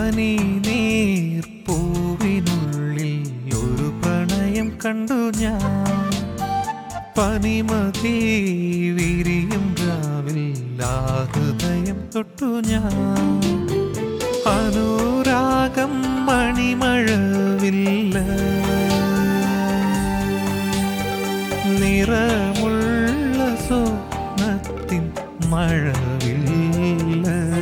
പനി നീർപ്പൂവിനുള്ളിൽ ഒരു പ്രണയം കണ്ടു ഞാൻ പനിമതി വിരിയും രാവിൽ ആ ഹൃദയം തൊട്ടു ഞാൻ അനുരാഗം മണിമഴവില്ല നിറമുള്ള സ്വപ്നത്തിൻ മഴവില്ല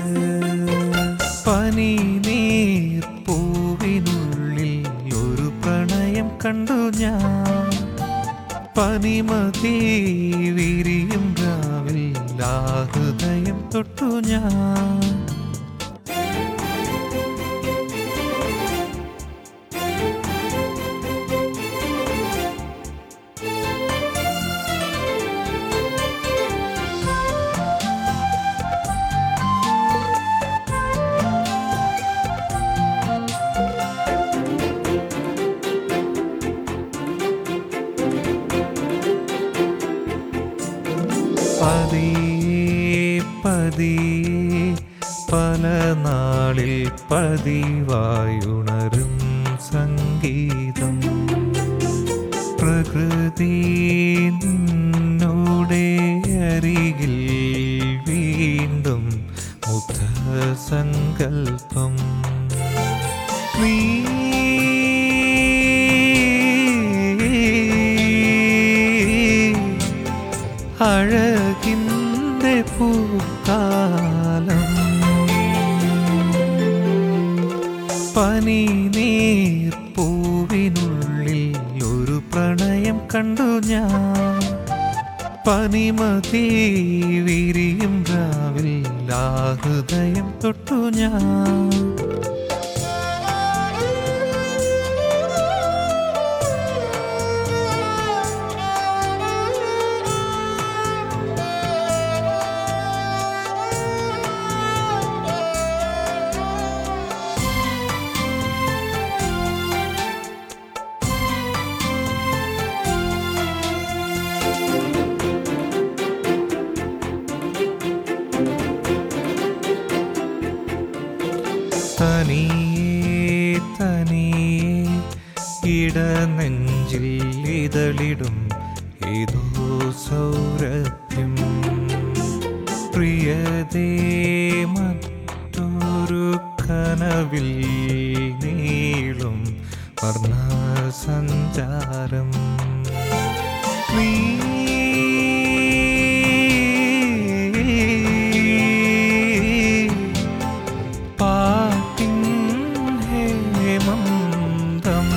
പനി നീർപ്പൂവിനുള്ളിൽ ഒരു പ്രണയം കണ്ടു ഞാൻ പനിമതി വിരിയും രാവിൽ ആ ഹൃദയം തൊട്ടു ഞാൻ പതിയെ പതിയെ പല നാളിൽ പതിവായുണരും സംഗീതം പ്രകൃതി നിന്നോടെ അരികിൽ വീണ്ടും മുഗ്ധസങ്കൽപ്പം നീ അഴകിൻ്റെ പൂക്കാലം പനി നീർപ്പൂവിനുള്ളിൽ ഒരു പ്രണയം കണ്ടു ഞാൻ പനിമതി വിരിയും രാവിൽ ആ ഹൃദയം തൊട്ടു ഞാൻ തനിയേ തനിയേ ഇടനെഞ്ചിൽ ഇതളിടും ഏതോ സൗരഭ്യം പ്രിയതേ മറ്റൊരു കനവിൽ നീളും വർണ്ണസഞ്ചാരം നീ പാട്ടിൻ ഹേമന്തം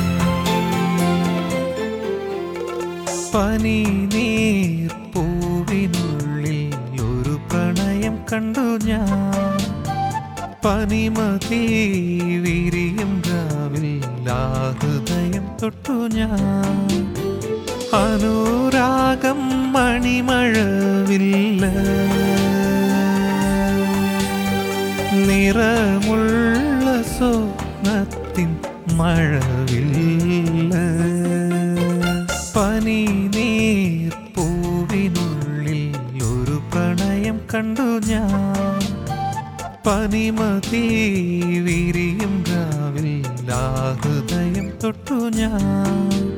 പനി നീർപ്പൂവിനുള്ളിൽ ഒരു പ്രണയം കണ്ടു ഞാൻ പനിമതി വിരിയും രാവിൽ ആ ഹൃദയം തൊട്ടു ഞാൻ അനുരാഗം മണിമഴവില്ല നിറമുള്ള സ്വപ്നത്തിൻ മഴവില്ല പനി നീർപ്പൂവിനുള്ളിൽ ഒരു പ്രണയം കണ്ടു ഞാൻ പനിമതി വിരിയും രാവിൽ ആ ഹൃദയം തൊട്ടു ഞാൻ